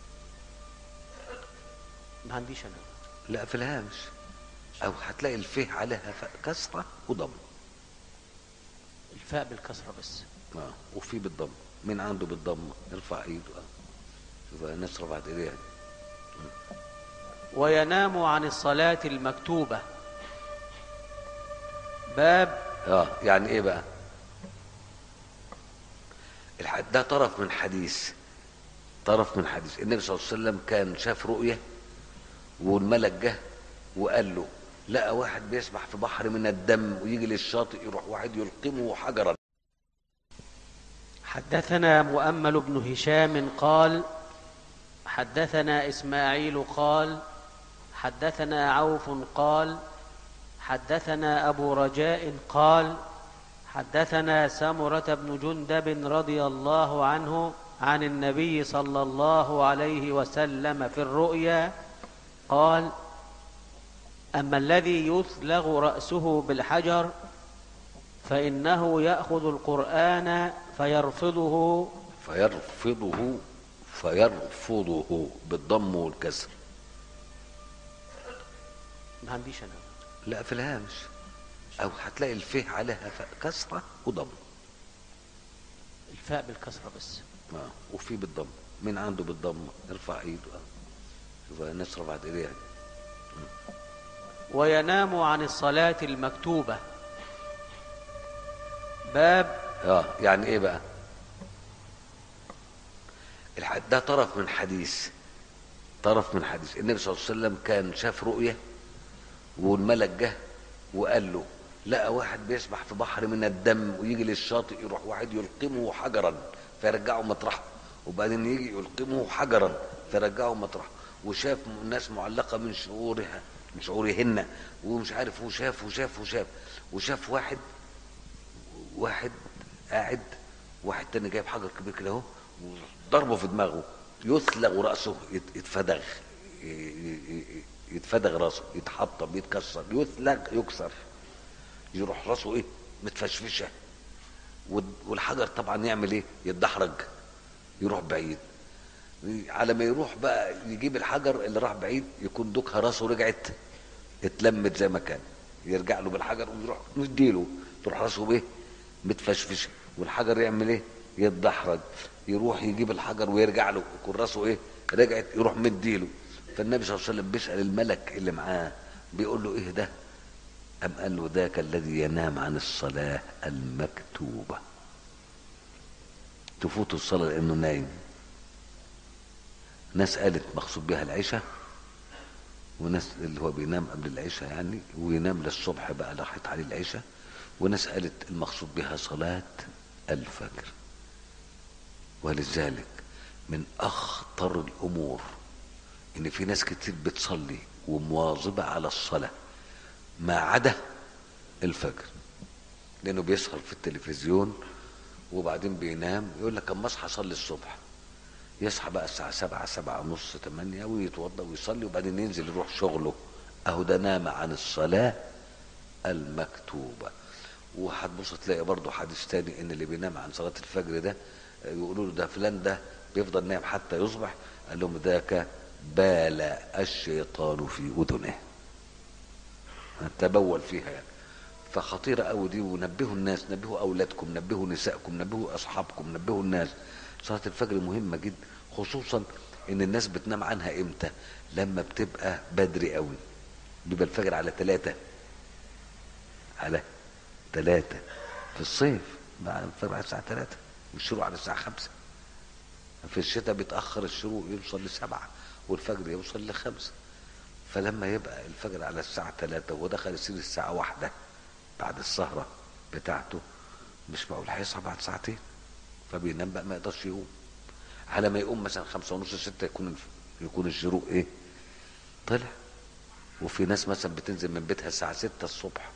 ما عنديش انا لا في الهامش او هتلاقي الفه عليها ف- كسره وضم الفاء بالكسره بس اه وفي بالضم من عنده بالضم يرفع ايده اه شوف الناس رفعت ايديها وينام عن الصلاه المكتوبه باب اه يعني ايه بقى الح- ده طرف من حديث طرف من حديث النبي صلى الله عليه وسلم كان شاف رؤية والملك جه وقال له لقى واحد بيسبح في بحر من الدم ويجي للشاطئ يروح واحد يلقمه حجرا حدثنا مؤمل بن هشام قال حدثنا اسماعيل قال حدثنا عوف قال حدثنا ابو رجاء قال حدثنا سمره بن جندب رضي الله عنه عن النبي صلى الله عليه وسلم في الرؤيا قال اما الذي يثلغ راسه بالحجر فانه ياخذ القران فيرفضه فيرفضه فيرفضه بالضم والكسر ما عنديش انا لا في الهامش او هتلاقي الفه عليها ف- كسره وضم الفاء بالكسره بس اه وفي بالضم من عنده بالضم يرفع ايده اه شوف الناس رفعت ايديها وينام عن الصلاه المكتوبه باب اه يعني ايه بقى الح- ده طرف من حديث طرف من حديث النبي صلى الله عليه وسلم كان شاف رؤية والملك جه وقال له لقى واحد بيسبح في بحر من الدم ويجي للشاطئ يروح واحد يلقمه حجرا فيرجعه مطرحه وبعدين يجي يلقمه حجرا فيرجعه مطرحه وشاف ناس معلقة من شعورها من شعورهن ومش عارف وشاف وشاف وشاف وشاف واحد واحد قاعد واحد تاني جايب حجر كبير كده اهو وضربه في دماغه يثلغ راسه يت- يتفدغ ي- ي- يتفدغ راسه يتحطم يتكسر يثلغ يكسر يروح راسه ايه متفشفشه وال- والحجر طبعا يعمل ايه يتدحرج يروح بعيد على ما يروح بقى يجيب الحجر اللي راح بعيد يكون دوكها راسه رجعت اتلمت زي ما كان يرجع له بالحجر ويروح مديله تروح راسه ايه متفشفشه والحجر يعمل ايه يتدحرج يروح يجيب الحجر ويرجع له يكون راسه ايه رجعت يروح مديله فالنبي صلى الله عليه وسلم بيسال الملك اللي معاه بيقول له ايه ده أم قال له ذاك الذي ينام عن الصلاة المكتوبة تفوت الصلاة لأنه نايم ناس قالت مقصود بها العشاء وناس اللي هو بينام قبل العشاء يعني وينام للصبح بقى راحت عليه العشاء وناس قالت المقصود بها صلاة الفجر ولذلك من أخطر الأمور إن في ناس كتير بتصلي ومواظبة على الصلاة ما عدا الفجر لأنه بيسهر في التلفزيون وبعدين بينام يقول لك اما اصحى اصلي الصبح يصحى بقى الساعة سبعة سبعة ونص تمانية ويتوضى ويصلي وبعدين ينزل يروح شغله اهو ده نام عن الصلاة المكتوبة وهتبص تلاقي برضه حديث تاني ان اللي بينام عن صلاة الفجر ده يقولوا له ده فلان ده بيفضل نايم حتى يصبح قال لهم ذاك بال الشيطان في اذنه تبول فيها يعني فخطيرة قوي دي ونبهوا الناس نبهوا أولادكم نبهوا نسائكم نبهوا أصحابكم نبهوا الناس صلاة الفجر مهمة جدا خصوصا ان الناس بتنام عنها امتى لما بتبقى بدري قوي بيبقى الفجر على ثلاثة على ثلاثة في الصيف بعد الفجر على الساعة ثلاثة والشروق على الساعة خمسة في الشتاء بيتأخر الشروق يوصل لسبعة والفجر يوصل لخمسة فلما يبقى الفجر على الساعة ثلاثة ودخل يصير الساعة واحدة بعد السهرة بتاعته مش معقول هيصحى بعد ساعتين فبينام بقى ما يقدرش يقوم على ما يقوم مثلا خمسة ونص ستة يكون يكون الشروق ايه طلع وفي ناس مثلا بتنزل من بيتها الساعة ستة الصبح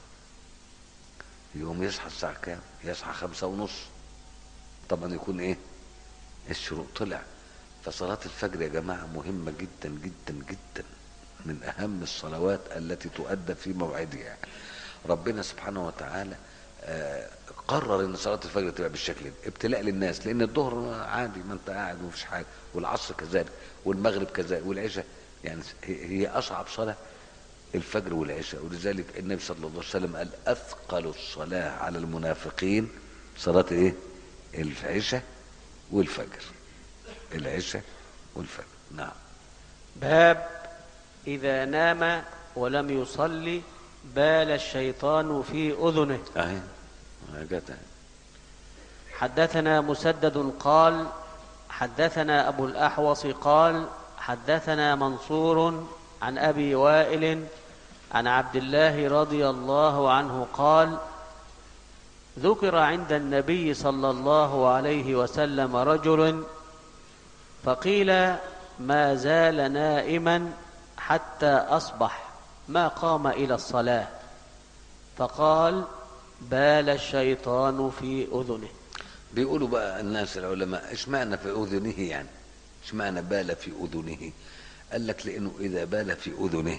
يقوم يصحى الساعة كام يصحى خمسة ونص طبعا يكون ايه الشروق طلع فصلاة الفجر يا جماعة مهمة جدا جدا جدا من أهم الصلوات التي تؤدى في موعدها ربنا سبحانه وتعالى آه، قرر ان صلاه الفجر تبقى بالشكل ده ابتلاء للناس لان الظهر عادي ما انت قاعد ومفيش حاجه والعصر كذلك والمغرب كذلك والعشاء يعني هي هي اصعب صلاه الفجر والعشاء ولذلك النبي صلى الله عليه وسلم قال اثقل الصلاه على المنافقين صلاه ايه العشاء والفجر العشاء والفجر نعم باب إذا نام ولم يصلي بال الشيطان في أذنه اهي جت أهي. حدثنا مسدد قال حدثنا أبو الأحوص قال حدثنا منصور عن أبي وائل عن عبد الله رضي الله عنه قال ذكر عند النبي صلى الله عليه وسلم رجل فقيل ما زال نائما حتى أصبح ما قام إلى الصلاة فقال بال الشيطان في أذنه بيقولوا بقى الناس العلماء ايش معنى في اذنه يعني ايش معنى بال في اذنه قال لك لانه اذا بال في اذنه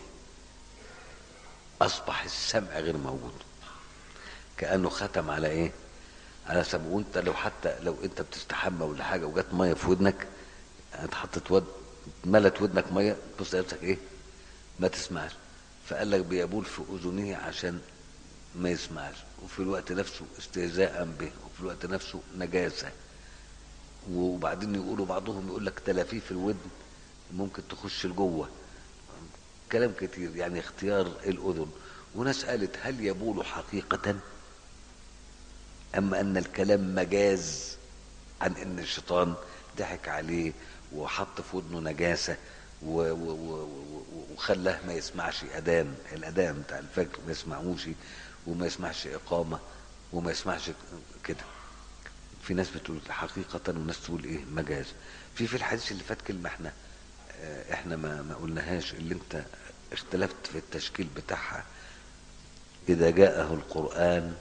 اصبح السمع غير موجود كانه ختم على ايه على سمع وانت لو حتى لو انت بتستحمى ولا حاجه وجت ميه في ودنك اتحطت ود ملت ودنك ميه بص نفسك ايه ما تسمعش فقال لك بيبول في اذنه عشان ما يسمعش وفي الوقت نفسه استهزاء به وفي الوقت نفسه نجاسة وبعدين يقولوا بعضهم يقول لك تلافيف الودن ممكن تخش لجوه كلام كتير يعني اختيار الأذن وناس قالت هل يبول حقيقة أما أن الكلام مجاز عن أن الشيطان ضحك عليه وحط في ودنه نجاسة و- و- و- و- وخلاه ما يسمعش أذان الأذان بتاع الفجر ما يسمعوش وما يسمعش إقامة وما يسمعش كده في ناس بتقول حقيقة وناس تقول إيه مجاز في في الحديث اللي فات كلمة احنا اه، احنا ما ما قلناهاش اللي انت اختلفت في التشكيل بتاعها إذا جاءه القرآن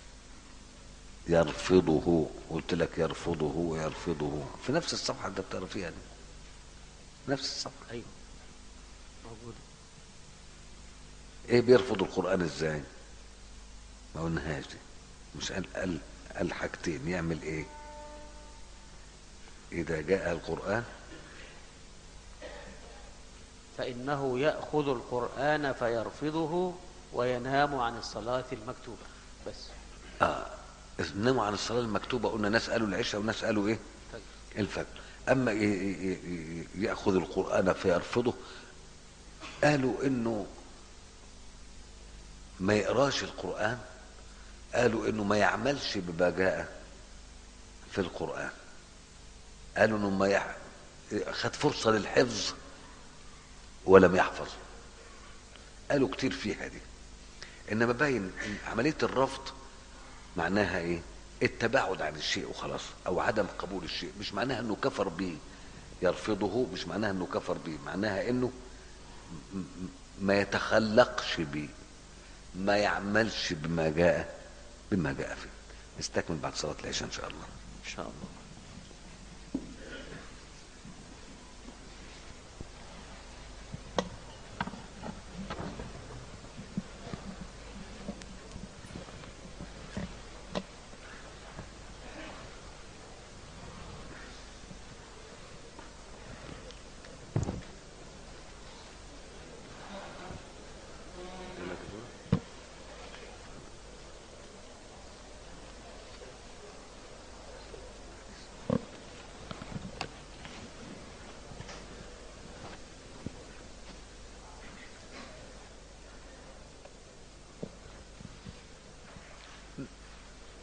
يرفضه قلت لك يرفضه ويرفضه في نفس الصفحة اللي بتقرا فيها دي نفس الصفحة أيوه موجود ايه بيرفض القرآن ازاي ما قلناهاش دي مش قال قال قال حاجتين يعمل ايه اذا جاء القرآن فإنه يأخذ القرآن فيرفضه وينام عن الصلاة المكتوبة بس اه ناموا عن الصلاة المكتوبة قلنا ناس قالوا العشاء وناس قالوا ايه الفجر اما ي- ي- ي- ياخذ القران فيرفضه قالوا انه ما يقراش القران قالوا انه ما يعملش بما جاء في القران قالوا انه ما يح... خد فرصه للحفظ ولم يحفظ قالوا كتير فيها دي انما باين إن عمليه الرفض معناها ايه التباعد عن الشيء وخلاص او عدم قبول الشيء مش معناها انه كفر به يرفضه مش معناها انه كفر به معناها انه م- م- ما يتخلقش به ما يعملش بما جاء بما جاء فيه نستكمل بعد صلاة العشاء ان شاء الله إن شاء الله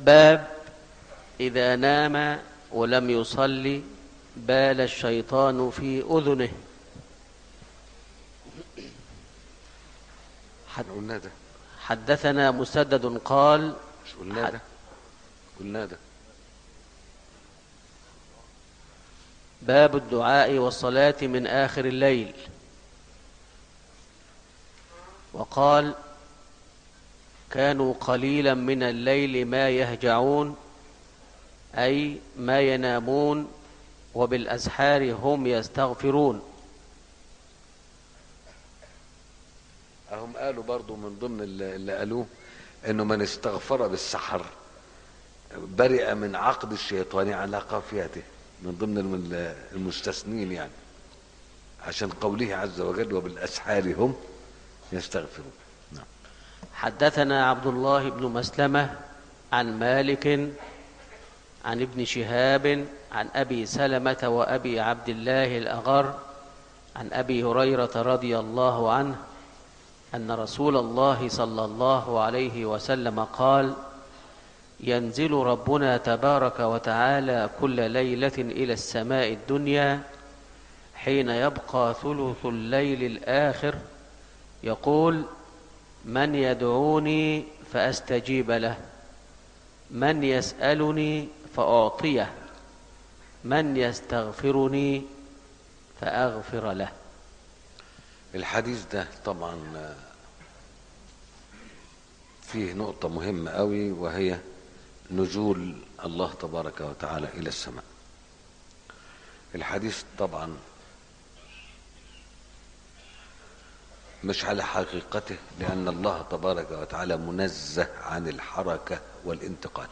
باب إذا نام ولم يصلي بال الشيطان في أذنه حد قلنا ده حدثنا مسدد قال مش قلنا حد- ده قلنا ده باب الدعاء والصلاة من آخر الليل وقال كانوا قليلا من الليل ما يهجعون أي ما ينامون وبالأسحار هم يستغفرون هم قالوا برضو من ضمن اللي اللي قالوه انه من استغفر بالسحر برئ من عقد الشيطان على قافيته من ضمن الم- المستثنين يعني عشان قوله عز وجل وبالاسحار هم يستغفرون نعم حدثنا عبد الله بن مسلمة عن مالك عن ابن شهاب عن أبي سلمة وأبي عبد الله الأغر عن أبي هريرة رضي الله عنه أن رسول الله صلى الله عليه وسلم قال ينزل ربنا تبارك وتعالى كل ليلة إلى السماء الدنيا حين يبقى ثلث الليل الآخر يقول من يدعوني فاستجيب له من يسالني فاعطيه من يستغفرني فاغفر له الحديث ده طبعا فيه نقطة مهمة قوي وهي نزول الله تبارك وتعالى إلى السماء الحديث طبعا مش على حقيقته لأن الله تبارك وتعالى منزه عن الحركة والانتقال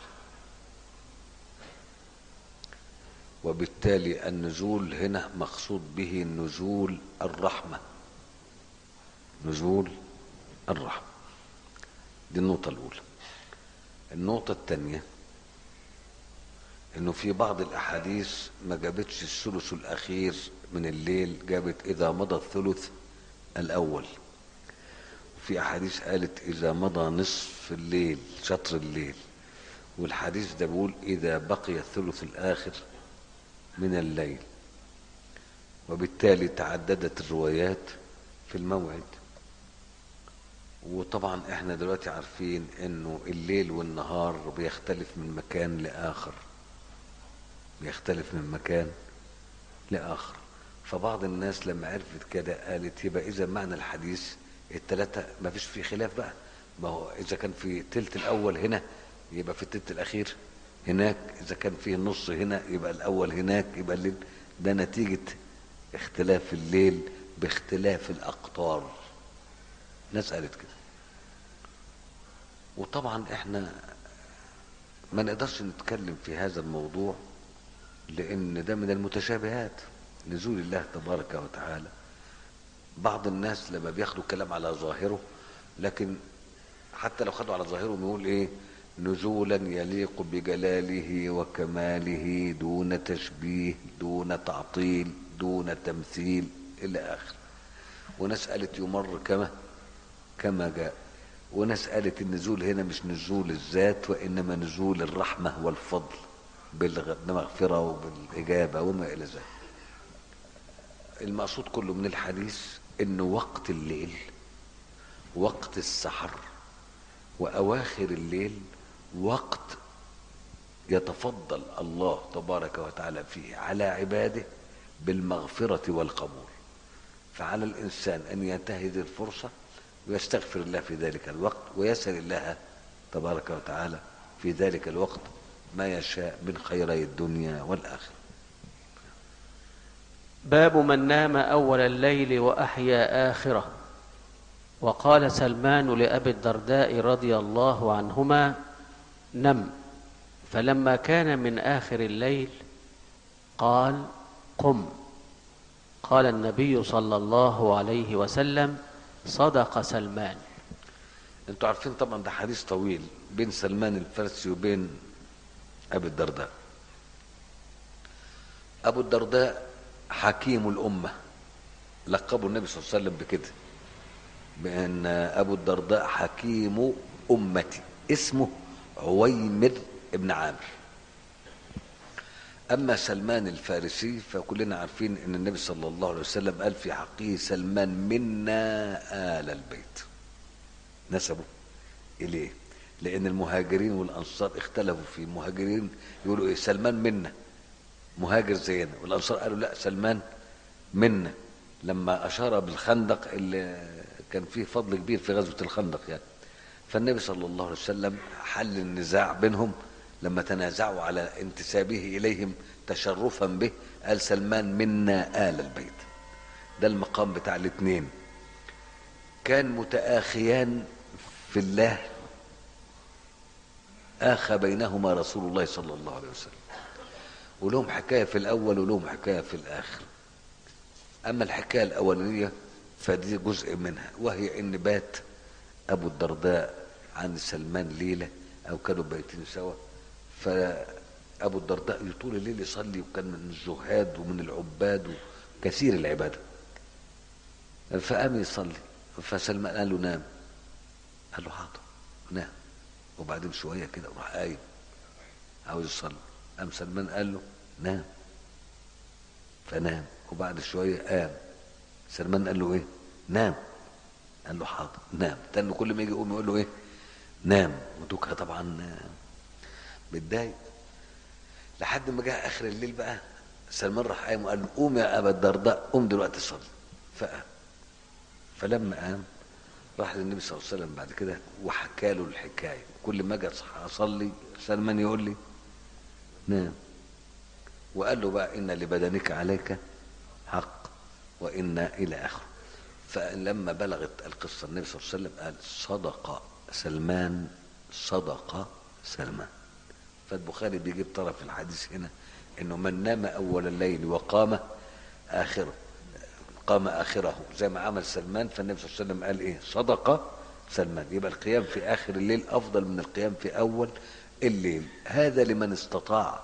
وبالتالي النزول هنا مقصود به نزول الرحمه نزول الرحمة دي النقطة الأولى النقطة الثانية إنه في بعض الأحاديث ما جابتش الثلث الأخير من الليل جابت إذا مضى الثلث الأول وفي أحاديث قالت إذا مضى نصف الليل شطر الليل والحديث ده بيقول إذا بقي الثلث الآخر من الليل وبالتالي تعددت الروايات في الموعد وطبعا احنا دلوقتي عارفين انه الليل والنهار بيختلف من مكان لاخر بيختلف من مكان لاخر فبعض الناس لما عرفت كده قالت يبقى اذا معنى الحديث الثلاثه ما فيش فيه خلاف بقى ما هو اذا كان في التلت الاول هنا يبقى في التلت الاخير هناك اذا كان فيه النص هنا يبقى الاول هناك يبقى الليل ده نتيجه اختلاف الليل باختلاف الاقطار ناس قالت كده وطبعا احنا ما نقدرش نتكلم في هذا الموضوع لان ده من المتشابهات نزول الله تبارك وتعالى بعض الناس لما بياخدوا كلام على ظاهره لكن حتى لو خدوا على ظاهره بيقول ايه نزولا يليق بجلاله وكماله دون تشبيه دون تعطيل دون تمثيل الى اخره وناس قالت يمر كما كما جاء وناس قالت النزول هنا مش نزول الذات وانما نزول الرحمه والفضل بالمغفره وبالاجابه وما الى ذلك المقصود كله من الحديث انه وقت الليل وقت السحر واواخر الليل وقت يتفضل الله تبارك وتعالى فيه على عباده بالمغفره والقبول فعلى الانسان ان ينتهز الفرصه ويستغفر الله في ذلك الوقت ويسأل الله تبارك وتعالى في ذلك الوقت ما يشاء من خيري الدنيا والآخرة باب من نام اول الليل واحيا اخره وقال سلمان لابي الدرداء رضي الله عنهما نم فلما كان من اخر الليل قال قم قال النبي صلى الله عليه وسلم صدق سلمان انتوا عارفين طبعا ده حديث طويل بين سلمان الفارسي وبين ابي الدرداء ابو الدرداء حكيم الامه لقبه النبي صلى الله عليه وسلم بكده بان ابو الدرداء حكيم امتي اسمه عويمر ابن عامر أما سلمان الفارسي فكلنا عارفين أن النبي صلى الله عليه وسلم قال في حقه سلمان منا آل البيت نسبه إليه لأن المهاجرين والأنصار اختلفوا في المهاجرين يقولوا إيه سلمان منا مهاجر زينا والأنصار قالوا لا سلمان منا لما أشار بالخندق اللي كان فيه فضل كبير في غزوة الخندق يعني فالنبي صلى الله عليه وسلم حل النزاع بينهم لما تنازعوا على انتسابه إليهم تشرفا به قال سلمان منا آل البيت ده المقام بتاع الاثنين كان متآخيان في الله آخى بينهما رسول الله صلى الله عليه وسلم ولهم حكاية في الأول ولهم حكاية في الآخر أما الحكاية الأولانية فدي جزء منها وهي إن بات أبو الدرداء عن سلمان ليلة أو كانوا بايتين سوا فأبو الدرداء طول الليل يصلي وكان من الزهاد ومن العباد وكثير العبادة فقام يصلي فسلمان قال له نام قال له حاضر نام وبعدين شوية كده وراح قايم عاوز يصلي قام سلمان قال له نام فنام وبعد شوية قام سلمان قال له ايه نام قال له حاضر نام تاني كل ما يجي يقوم يقول له ايه نام ودوكها طبعا متضايق لحد ما جه اخر الليل بقى سلمان راح قايم وقال له قوم يا ابا الدرداء قوم دلوقتي صلي فقام فلما قام راح للنبي صلى الله عليه وسلم بعد كده وحكى له الحكايه كل ما اجي اصلي سلمان يقول لي نام وقال له بقى ان لبدنك عليك حق وان الى اخره فلما بلغت القصه النبي صلى الله عليه وسلم قال صدق سلمان صدق سلمان فالبخاري بيجيب طرف الحديث هنا انه من نام اول الليل وقام اخره قام اخره زي ما عمل سلمان فالنبي صلى الله عليه وسلم قال ايه صدق سلمان يبقى القيام في اخر الليل افضل من القيام في اول الليل هذا لمن استطاع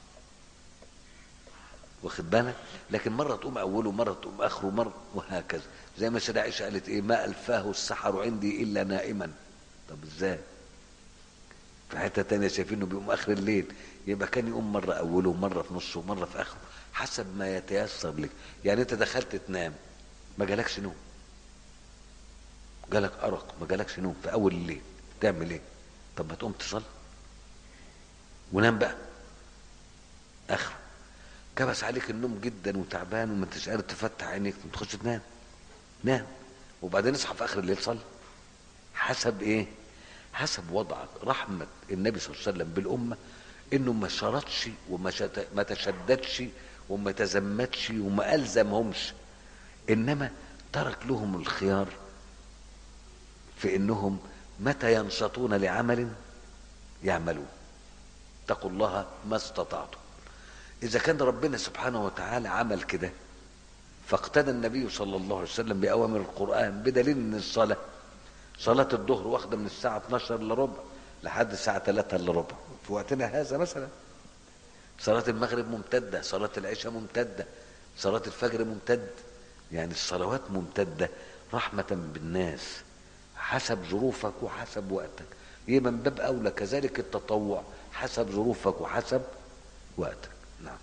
واخد بالك لكن مره تقوم اوله مره تقوم اخره مره وهكذا زي ما سيدة عائشه قالت ايه ما الفاه السحر عندي الا نائما طب ازاي في حته تانية شايفينه بيقوم اخر الليل يبقى كان يقوم مره اوله مره في نصه مره في اخره حسب ما يتيسر لك يعني انت دخلت تنام ما جالكش نوم جالك ارق ما جالكش نوم في اول الليل تعمل ايه طب ما تقوم تصلي ونام بقى اخره كبس عليك النوم جدا وتعبان وما انتش قادر تفتح عينيك تخش تنام نام وبعدين اصحى في اخر الليل صلي حسب ايه حسب وضعك رحمة النبي صلى الله عليه وسلم بالأمة إنه ما شرطش وما شت... ما تشددش وما تزمتش وما ألزمهمش إنما ترك لهم الخيار في إنهم متى ينشطون لعمل يعملون اتقوا الله ما استطعتم إذا كان ربنا سبحانه وتعالى عمل كده فاقتدى النبي صلى الله عليه وسلم بأوامر القرآن بدليل إن الصلاة صلاة الظهر واخدة من الساعة 12 الا ربع لحد الساعة 3 الا ربع في وقتنا هذا مثلا صلاة المغرب ممتدة صلاة العشاء ممتدة صلاة الفجر ممتد يعني الصلوات ممتدة رحمة بالناس حسب ظروفك وحسب وقتك يبقى من باب أولى كذلك التطوع حسب ظروفك وحسب وقتك نعم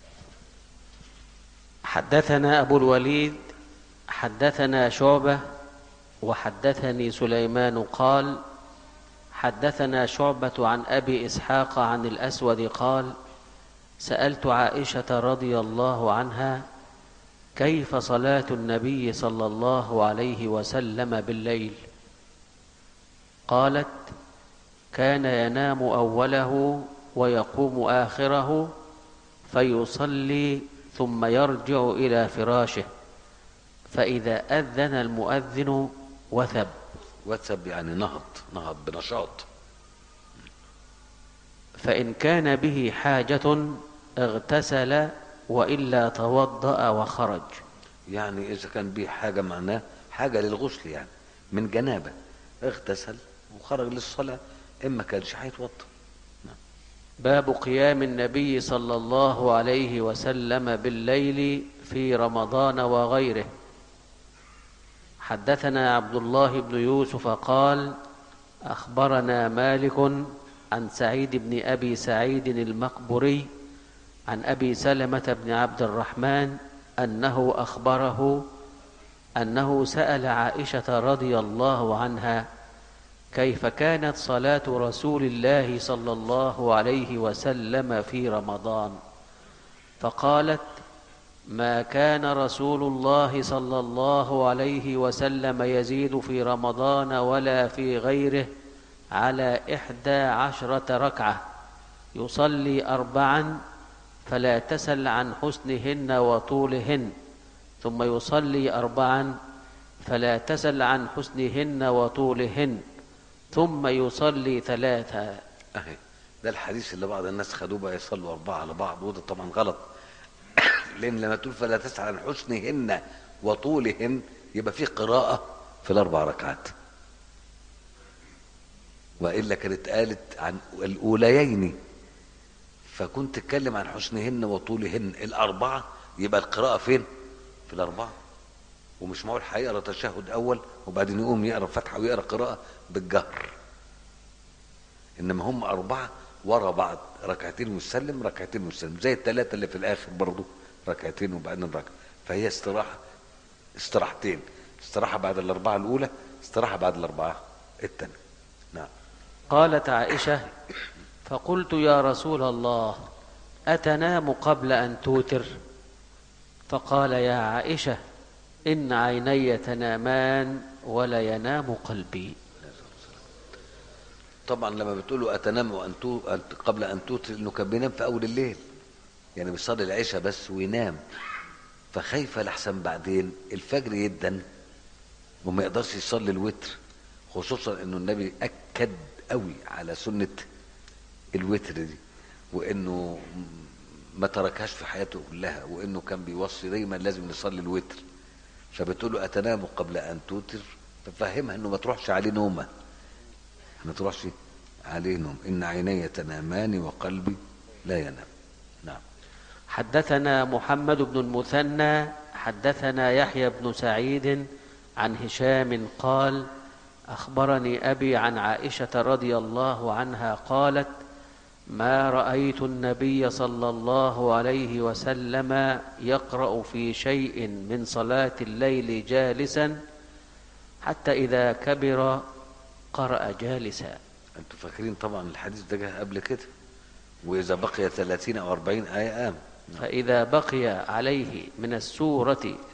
حدثنا أبو الوليد حدثنا شعبة وحدثني سليمان قال حدثنا شعبة عن أبي إسحاق عن الأسود قال سألت عائشة رضي الله عنها كيف صلاة النبي صلى الله عليه وسلم بالليل قالت كان ينام أوله ويقوم آخره فيصلي ثم يرجع إلى فراشه فإذا أذن المؤذن وثب وثب يعني نهض نهض بنشاط فإن كان به حاجة اغتسل وإلا توضأ وخرج يعني إذا كان به حاجة معناه حاجة للغسل يعني من جنابة اغتسل وخرج للصلاة إما كانش هيتوضأ باب قيام النبي صلى الله عليه وسلم بالليل في رمضان وغيره حدثنا عبد الله بن يوسف قال اخبرنا مالك عن سعيد بن أبي سعيد المقبري عن أبي سلمة بن عبد الرحمن أنه أخبره أنه سأل عائشة رضي الله عنها كيف كانت صلاة رسول الله صلى الله عليه وسلم في رمضان فقالت ما كان رسول الله صلى الله عليه وسلم يزيد في رمضان ولا في غيره على إحدى عشرة ركعة يصلي أربعا فلا تسل عن حسنهن وطولهن ثم يصلي أربعا فلا تسل عن حسنهن وطولهن ثم يصلي ثلاثا اهي ده الحديث اللي بعض الناس خدوه بقى يصلوا اربعه على بعض وده طبعا غلط لان لما تقول فلا تسعى عن حسنهن وطولهن يبقى في قراءه في الاربع ركعات والا كانت قالت عن الاوليين فكنت تتكلم عن حسنهن وطولهن الاربعه يبقى القراءه فين في الاربعه ومش معقول هيقرا تشهد اول وبعدين يقوم يقرا فتحه ويقرا قراءه بالجهر انما هم اربعه ورا بعض ركعتين مسلم ركعتين مسلم زي الثلاثه اللي في الاخر برضو ركعتين وبعدين ركعه فهي استراحه استراحتين استراحه بعد الاربعه الاولى استراحه بعد الاربعه الثانيه نعم قالت عائشة فقلت يا رسول الله أتنام قبل أن توتر فقال يا عائشة إن عيني تنامان ولا ينام قلبي طبعا لما بتقول له اتنام وان تو أنت- قبل ان توتر انه كان بينام في اول الليل يعني بيصلي العشاء بس وينام فخايفه لحسن بعدين الفجر يدن وما يقدرش يصلي الوتر خصوصا انه النبي اكد قوي على سنه الوتر دي وانه ما تركهاش في حياته كلها وانه كان بيوصي دايما لازم نصلي الوتر فبتقول له اتنام قبل ان توتر ففهمها انه ما تروحش عليه نومه ما تروحش عليه نوم ان عيني تنامان وقلبي لا ينام نعم حدثنا محمد بن المثنى حدثنا يحيى بن سعيد عن هشام قال اخبرني ابي عن عائشه رضي الله عنها قالت ما رايت النبي صلى الله عليه وسلم يقرا في شيء من صلاه الليل جالسا حتى اذا كبر قرا جالسا انتوا فاكرين طبعا الحديث ده جه قبل كده واذا بقي 30 او 40 ايه قام فإذا بقي عليه من السورة